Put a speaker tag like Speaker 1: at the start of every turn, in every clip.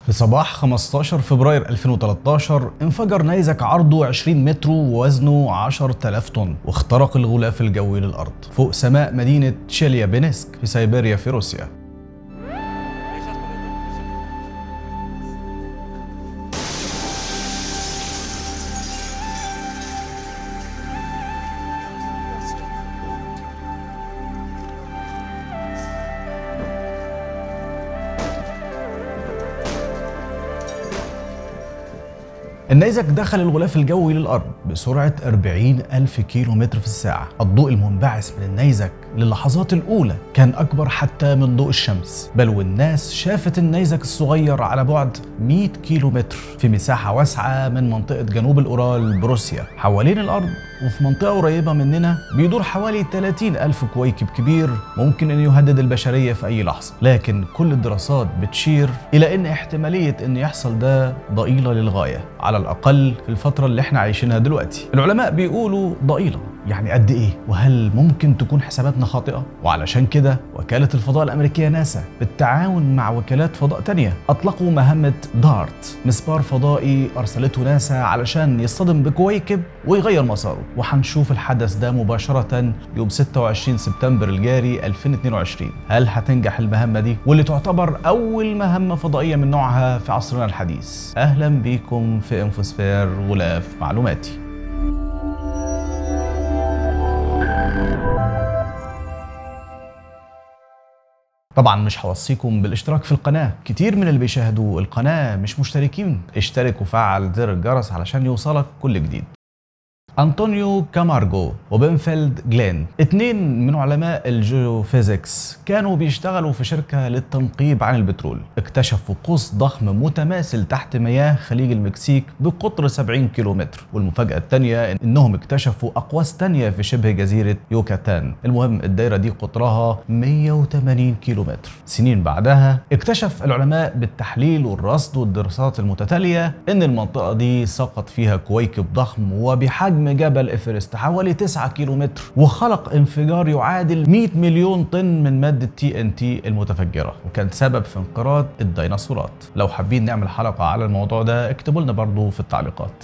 Speaker 1: في صباح 15 فبراير 2013 انفجر نيزك عرضه 20 متر ووزنه 10000 طن واخترق الغلاف الجوي للأرض فوق سماء مدينة تشيليابينسك في سيبيريا في روسيا النيزك دخل الغلاف الجوي للأرض بسرعة 40 ألف كيلو متر في الساعة الضوء المنبعث من النيزك للحظات الأولى كان أكبر حتى من ضوء الشمس بل والناس شافت النيزك الصغير على بعد 100 كيلو متر في مساحة واسعة من منطقة جنوب الأورال بروسيا حوالين الأرض وفي منطقة قريبة مننا بيدور حوالي 30 ألف كويكب كبير ممكن أن يهدد البشرية في أي لحظة لكن كل الدراسات بتشير إلى أن احتمالية أن يحصل ده ضئيلة للغاية على الأقل في الفترة اللي احنا عايشينها دلوقتي العلماء بيقولوا ضئيلة يعني قد ايه وهل ممكن تكون حساباتنا خاطئه وعلشان كده وكاله الفضاء الامريكيه ناسا بالتعاون مع وكالات فضاء تانية اطلقوا مهمه دارت مسبار فضائي ارسلته ناسا علشان يصطدم بكويكب ويغير مساره وهنشوف الحدث ده مباشره يوم 26 سبتمبر الجاري 2022 هل هتنجح المهمه دي واللي تعتبر اول مهمه فضائيه من نوعها في عصرنا الحديث اهلا بيكم في انفوسفير غلاف معلوماتي طبعا مش هوصيكم بالاشتراك في القناة كتير من اللي بيشاهدوا القناة مش مشتركين اشترك وفعل زر الجرس علشان يوصلك كل جديد أنطونيو كامارجو وبنفيلد جلين اتنين من علماء الجيوفيزيكس كانوا بيشتغلوا في شركة للتنقيب عن البترول اكتشفوا قوس ضخم متماثل تحت مياه خليج المكسيك بقطر 70 كيلومتر والمفاجأة التانية انهم اكتشفوا أقواس تانية في شبه جزيرة يوكاتان المهم الدايرة دي قطرها 180 كيلومتر سنين بعدها اكتشف العلماء بالتحليل والرصد والدراسات المتتالية ان المنطقة دي سقط فيها كويكب ضخم وبحجم جبل إيفرست حوالي 9 كيلومتر وخلق انفجار يعادل 100 مليون طن من مادة تي ان تي المتفجرة وكان سبب في انقراض الديناصورات لو حابين نعمل حلقة على الموضوع ده اكتبوا لنا برضو في التعليقات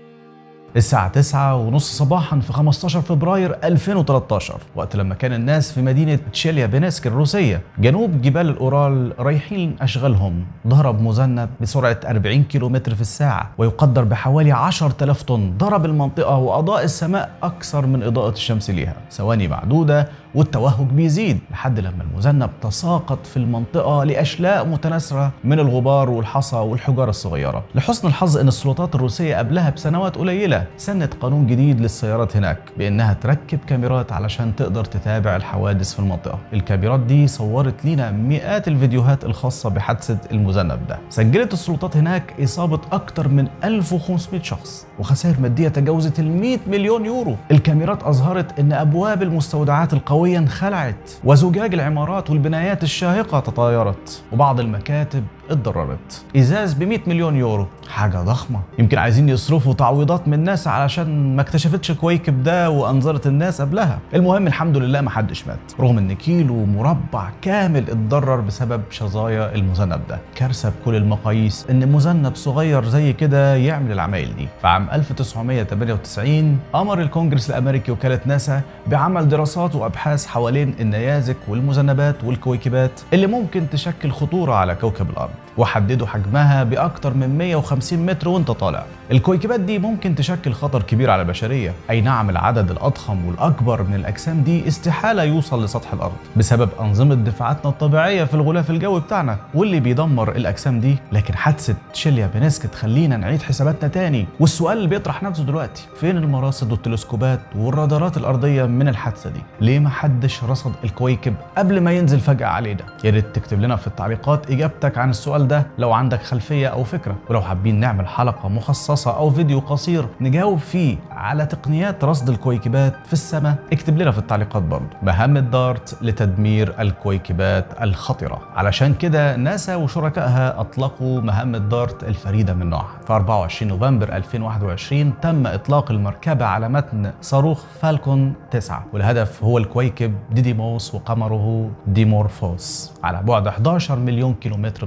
Speaker 1: الساعة 9 ونص صباحا في 15 فبراير 2013 وقت لما كان الناس في مدينة تشيليا بينسك الروسية جنوب جبال الأورال رايحين أشغالهم ضرب مذنب بسرعة 40 كيلومتر في الساعة ويقدر بحوالي 10000 طن ضرب المنطقة وأضاء السماء أكثر من إضاءة الشمس ليها ثواني معدودة والتوهج بيزيد لحد لما المذنب تساقط في المنطقة لأشلاء متناثرة من الغبار والحصى والحجارة الصغيرة لحسن الحظ أن السلطات الروسية قبلها بسنوات قليلة سنت قانون جديد للسيارات هناك بأنها تركب كاميرات علشان تقدر تتابع الحوادث في المنطقة الكاميرات دي صورت لينا مئات الفيديوهات الخاصة بحادثة المذنب ده سجلت السلطات هناك إصابة أكثر من 1500 شخص وخسائر مادية تجاوزت ال 100 مليون يورو الكاميرات أظهرت أن أبواب المستودعات القوية قوية انخلعت وزجاج العمارات والبنايات الشاهقة تطايرت وبعض المكاتب اتضررت ازاز ب 100 مليون يورو حاجه ضخمه يمكن عايزين يصرفوا تعويضات من ناسا علشان ما اكتشفتش الكويكب ده وانظرت الناس قبلها المهم الحمد لله ما حدش مات رغم ان كيلو مربع كامل اتضرر بسبب شظايا المذنب ده كارثه بكل المقاييس ان مذنب صغير زي كده يعمل العمايل دي في عام 1998 امر الكونجرس الامريكي وكاله ناسا بعمل دراسات وابحاث حوالين النيازك والمذنبات والكويكبات اللي ممكن تشكل خطوره على كوكب الارض وحددوا حجمها بأكتر من 150 متر وانت طالع الكويكبات دي ممكن تشكل خطر كبير على البشرية أي نعم العدد الأضخم والأكبر من الأجسام دي استحالة يوصل لسطح الأرض بسبب أنظمة دفاعاتنا الطبيعية في الغلاف الجوي بتاعنا واللي بيدمر الأجسام دي لكن حادثة تشيليا بينسك تخلينا نعيد حساباتنا تاني والسؤال اللي بيطرح نفسه دلوقتي فين المراصد والتلسكوبات والرادارات الأرضية من الحادثة دي ليه ما حدش رصد الكويكب قبل ما ينزل فجأة علينا يا ريت تكتب لنا في التعليقات إجابتك عن السؤال ده لو عندك خلفية أو فكرة ولو حابين نعمل حلقة مخصصة أو فيديو قصير نجاوب فيه على تقنيات رصد الكويكبات في السماء اكتب لنا في التعليقات برضه مهمة دارت لتدمير الكويكبات الخطرة علشان كده ناسا وشركائها أطلقوا مهمة دارت الفريدة من نوعها في 24 نوفمبر 2021 تم إطلاق المركبة على متن صاروخ فالكون 9 والهدف هو الكويكب ديديموس وقمره ديمورفوس على بعد 11 مليون كيلومتر من الأرض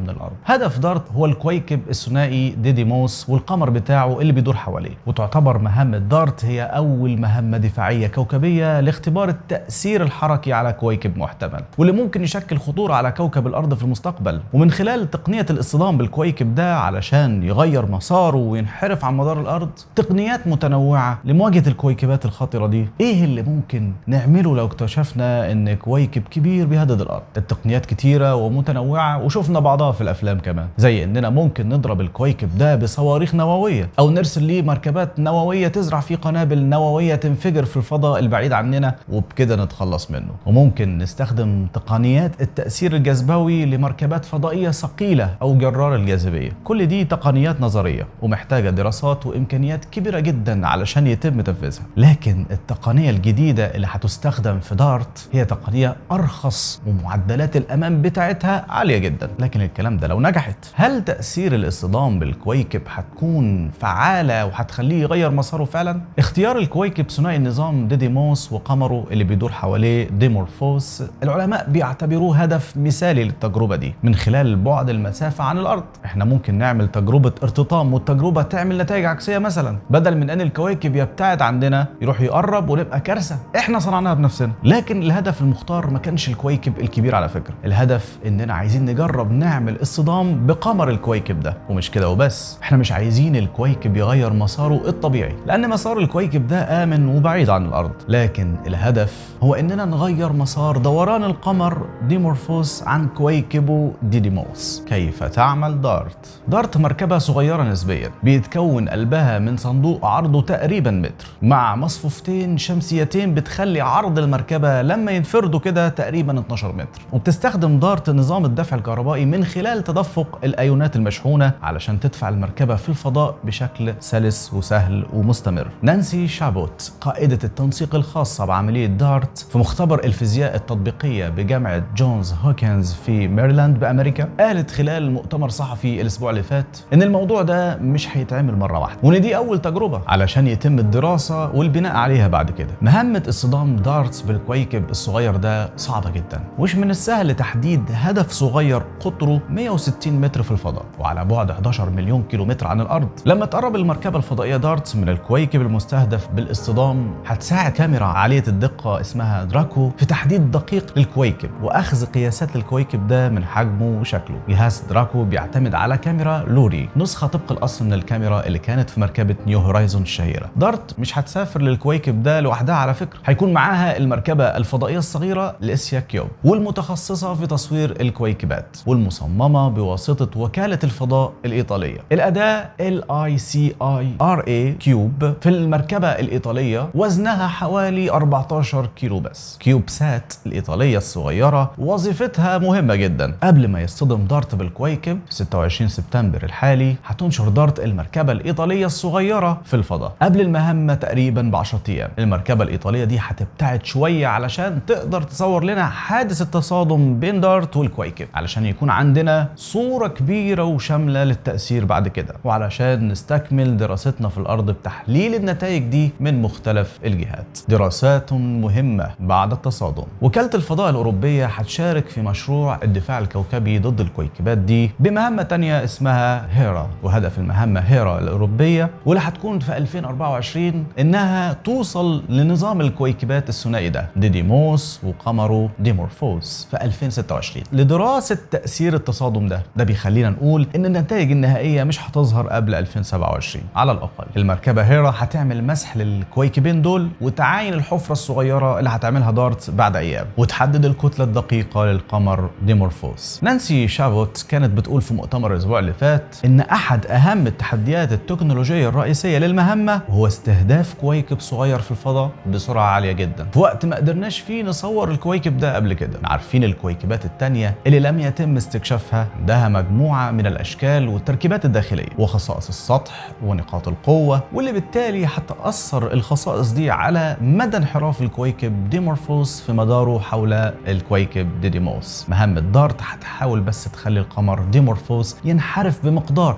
Speaker 1: هدف دارت هو الكويكب الثنائي ديديموس والقمر بتاعه اللي بيدور حواليه وتعتبر مهمة دارت هي أول مهمة دفاعية كوكبية لاختبار التأثير الحركي على كويكب محتمل واللي ممكن يشكل خطورة على كوكب الأرض في المستقبل ومن خلال تقنية الاصطدام بالكويكب ده علشان يغير مساره وينحرف عن مدار الأرض تقنيات متنوعة لمواجهة الكويكبات الخطرة دي إيه اللي ممكن نعمله لو اكتشفنا إن كويكب كبير بيهدد الأرض التقنيات كتيرة ومتنوعة وشفنا بعضها في الأفلام كمان زي إننا ممكن نضرب الكويكب ده بصواريخ نووية أو نرسل ليه مركبات نووية تزرع فيه قنابل نووية تنفجر في الفضاء البعيد عننا وبكده نتخلص منه وممكن نستخدم تقنيات التأثير الجاذبوي لمركبات فضائية ثقيلة أو جرار الجاذبية كل دي تقنيات نظرية ومحتاجة دراسات وإمكانيات كبيرة جدا علشان يتم تنفيذها لكن التقنية الجديدة اللي هتستخدم في دارت هي تقنية أرخص ومعدلات الأمان بتاعتها عالية جدا لكن الكلام ده لو نجحت هل تأثير الاصطدام بالكويكب هتكون فعالة وهتخليه يغير مساره فعلا؟ اختيار الكويكب ثنائي النظام ديديموس وقمره اللي بيدور حواليه ديمورفوس العلماء بيعتبروه هدف مثالي للتجربة دي من خلال بعد المسافة عن الأرض احنا ممكن نعمل تجربة ارتطام والتجربة تعمل نتائج عكسية مثلا بدل من ان الكواكب يبتعد عندنا يروح يقرب ونبقى كارثة احنا صنعناها بنفسنا لكن الهدف المختار ما كانش الكويكب الكبير على فكرة الهدف اننا عايزين نجرب نعمل اصطدام بقمر الكويكب ده ومش كده وبس احنا مش عايزين الكويكب يغير مساره الطبيعي لان مسار الكويكب ده امن وبعيد عن الارض لكن الهدف هو اننا نغير مسار دوران القمر ديمورفوس عن كويكبه ديديموس كيف تعمل دارت دارت مركبة صغيرة نسبيا بيتكون قلبها من صندوق عرضه تقريبا متر مع مصفوفتين شمسيتين بتخلي عرض المركبة لما ينفردوا كده تقريبا 12 متر وبتستخدم دارت نظام الدفع الكهربائي من خلال تدفق الايونات المشحونة علشان تدفع المركبة في الفضاء بشكل سلس وسهل ومستمر نانسي شابوت قائدة التنسيق الخاصة بعملية دارت في مختبر الفيزياء التطبيقية بجامعة جونز هوكنز في ميرلاند بأمريكا قالت خلال مؤتمر صحفي الأسبوع اللي فات إن الموضوع ده مش هيتعمل مرة واحدة وإن دي أول تجربة علشان يتم الدراسة والبناء عليها بعد كده مهمة اصطدام دارتس بالكويكب الصغير ده صعبة جدا ومش من السهل تحديد هدف صغير قطره 160 متر في الفضاء وعلى بعد 11 مليون كيلومتر عن الأرض لما تقرب المركبة الفضائية دارتس من الكويكب المستهدف بالاصطدام هتساعد كاميرا عالية الدقة اسمها دراكو في تحديد دقيق للكويكب واخذ قياسات للكويكب ده من حجمه وشكله جهاز دراكو بيعتمد على كاميرا لوري نسخه طبق الاصل من الكاميرا اللي كانت في مركبه نيو هورايزون الشهيره دارت مش هتسافر للكويكب ده لوحدها على فكره هيكون معاها المركبه الفضائيه الصغيره الاسيا كيوب والمتخصصه في تصوير الكويكبات والمصممه بواسطه وكاله الفضاء الايطاليه الاداه ال اي سي اي ار اي كيوب في المركبه الايطاليه وزنها حوالي 14 كيلو بس كيوب سات الايطاليه الصغيره وظيفتها مهمه جدا قبل ما يصطدم دارت بالكويكب في 26 سبتمبر الحالي هتنشر دارت المركبه الايطاليه الصغيره في الفضاء قبل المهمه تقريبا ب 10 ايام المركبه الايطاليه دي هتبتعد شويه علشان تقدر تصور لنا حادث التصادم بين دارت والكويكب علشان يكون عندنا صوره كبيره وشامله للتاثير بعد كده وعلشان نستكمل دراستنا في الارض بتحليل النتائج دي من مختلف الجهات دراسات مهمه بعد التصادم وكاله الفضاء الاوروبيه هتشارك في مشروع الدفاع الكوكبي ضد الكويكبات دي بمهمه تانية اسمها هيرا وهدف المهمه هيرا الاوروبيه واللي هتكون في 2024 انها توصل لنظام الكويكبات الثنائي ده ديديموس وقمره ديمورفوس في 2026 لدراسه تاثير التصادم ده ده بيخلينا نقول ان النتائج النهائيه مش هتظهر قبل 2027 على الاقل المركبه هيرا هتعمل مسح للكويكبين دول وتعاين الحفره الصغيره اللي هتعملها دارت بعد ايام وتحدد الكتله الدقيقه للقمر ديمورفوس نانسي شابوت كانت بتقول في مؤتمر الاسبوع اللي فات ان احد اهم التحديات التكنولوجيه الرئيسيه للمهمه هو استهداف كويكب صغير في الفضاء بسرعه عاليه جدا في وقت ما قدرناش فيه نصور الكويكب ده قبل كده عارفين الكويكبات التانية اللي لم يتم استكشافها عندها مجموعه من الاشكال والتركيبات الداخليه وخصائص السطح ونقاط القوه واللي بالتالي هتاثر الخصائص دي على مدى انحراف الكويكب ديمورفوس في مداره حول الكويكب ديديموس مهمة دارت هتحاول بس تخلي القمر ديمورفوس ينحرف بمقدار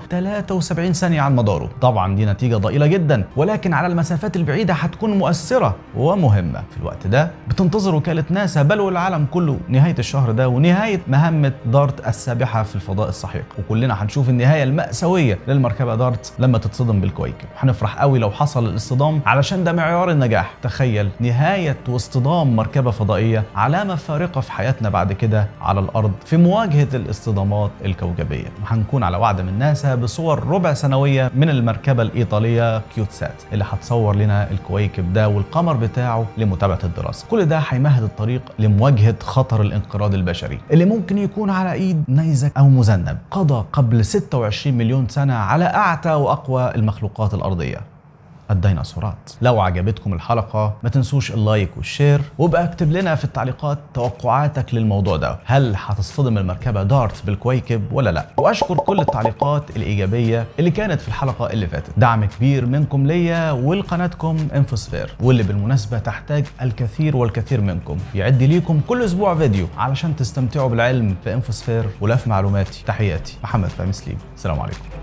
Speaker 1: 73 ثانية عن مداره طبعا دي نتيجة ضئيلة جدا ولكن على المسافات البعيدة هتكون مؤثرة ومهمة في الوقت ده بتنتظر وكالة ناسا بل والعالم كله نهاية الشهر ده ونهاية مهمة دارت السابحة في في الفضاء السحيق وكلنا هنشوف النهايه المأساويه للمركبه دارت لما تتصدم بالكويكب هنفرح قوي لو حصل الاصطدام علشان ده معيار النجاح تخيل نهايه واصطدام مركبه فضائيه علامه فارقه في حياتنا بعد كده على الارض في مواجهه الاصطدامات الكوكبيه وهنكون على وعد من ناسا بصور ربع سنويه من المركبه الايطاليه كيوتسات اللي هتصور لنا الكويكب ده والقمر بتاعه لمتابعه الدراسه كل ده هيمهد الطريق لمواجهه خطر الانقراض البشري اللي ممكن يكون على ايد نيزك او مذنب قضى قبل 26 مليون سنه على اعتى واقوى المخلوقات الارضيه الديناصورات لو عجبتكم الحلقة ما تنسوش اللايك والشير وابقى اكتب لنا في التعليقات توقعاتك للموضوع ده هل هتصطدم المركبة دارت بالكويكب ولا لا واشكر كل التعليقات الإيجابية اللي كانت في الحلقة اللي فاتت دعم كبير منكم ليا ولقناتكم انفوسفير واللي بالمناسبة تحتاج الكثير والكثير منكم يعد ليكم كل أسبوع فيديو علشان تستمتعوا بالعلم في انفوسفير ولف معلوماتي تحياتي محمد فهمي سليم السلام عليكم